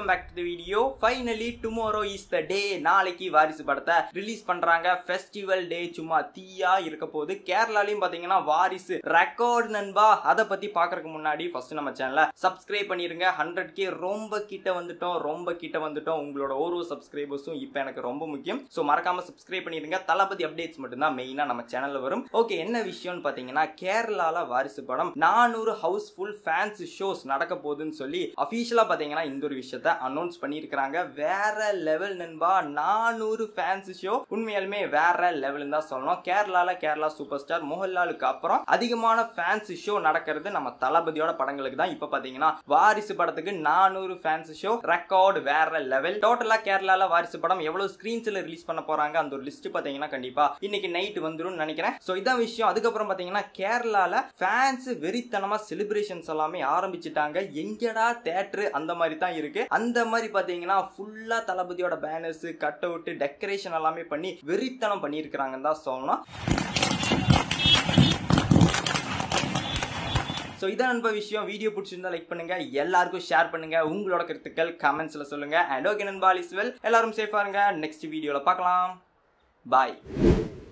welcome back to the video finally tomorrow is the day நாளைக்கு வாரிசு படத்தை release பண்றாங்க festival டே சும்மா தீயா இருக்க போது கேரளாலையும் பாத்தீங்கன்னா வாரிசு ரெக்கார்ட் நண்பா அதை பத்தி பாக்குறதுக்கு முன்னாடி ஃபர்ஸ்ட் நம்ம சேனலை சப்ஸ்கிரைப் பண்ணிருங்க ஹண்ட்ரட் கே ரொம்ப கிட்ட வந்துட்டோம் ரொம்ப கிட்ட வந்துட்டோம் உங்களோட ஒரு சப்ஸ்கிரைபர்ஸும் இப்போ எனக்கு ரொம்ப முக்கியம் ஸோ மறக்காம சப்ஸ்கிரைப் பண்ணிருங்க தளபதி அப்டேட்ஸ் மட்டும்தான் மெயினா நம்ம சேனல்ல வரும் ஓகே என்ன விஷயம்னு பாத்தீங்கன்னா கேரளால வாரிசு படம் நானூறு ஹவுஸ்ஃபுல் ஃபேன்ஸ் ஷோஸ் நடக்க போகுதுன்னு சொல்லி அஃபீஷியலா பாத்தீங்கன்னா இந்த ஒரு விஷயத்த அனௌன்ஸ் பண்ணியிருக்கிறாங்க வேற லெவல் நண்பா நானூறு ஃபேன்ஸ் ஷோ உண்மையாலுமே வேற லெவல் தான் சொல்லணும் கேரளால கேரளா சூப்பர் ஸ்டார் மோகன்லாலுக்கு அப்புறம் அதிகமான ஃபேன்ஸ் ஷோ நடக்கிறது நம்ம தளபதியோட படங்களுக்கு தான் இப்ப பாத்தீங்கன்னா வாரிசு படத்துக்கு நானூறு ஃபேன்ஸ் ஷோ ரெக்கார்டு வேற லெவல் டோட்டலா கேரளால வாரிசு படம் எவ்வளவு ஸ்கிரீன்ஸ்ல ரிலீஸ் பண்ண போறாங்க அந்த ஒரு லிஸ்ட் பாத்தீங்கன்னா கண்டிப்பா இன்னைக்கு நைட் வந்துரும் நினைக்கிறேன் சோ இதான் விஷயம் அதுக்கப்புறம் பாத்தீங்கன்னா கேரளால ஃபேன்ஸ் வெறித்தனமா செலிப்ரேஷன்ஸ் எல்லாமே ஆரம்பிச்சிட்டாங்க எங்கடா தேட்டரு அந்த மாதிரி தான் இருக்கு அந்த மாதிரி பாத்தீங்கன்னா ஃபுல்லா தளபதியோட பேனர்ஸ் கட் அவுட் டெக்கரேஷன் எல்லாமே பண்ணி வெறித்தனம் பண்ணியிருக்கிறாங்கன்னு தான் சொல்லணும் ஸோ இதான் நண்ப விஷயம் வீடியோ பிடிச்சிருந்தா லைக் பண்ணுங்க எல்லாருக்கும் ஷேர் பண்ணுங்க உங்களோட கருத்துக்கள் கமெண்ட்ஸ்ல சொல்லுங்க அண்ட் ஓகே நண்பா இஸ் வெல் எல்லாரும் சேஃபா இருங்க நெக்ஸ்ட் வீடியோல பார்க்கலாம் பாய்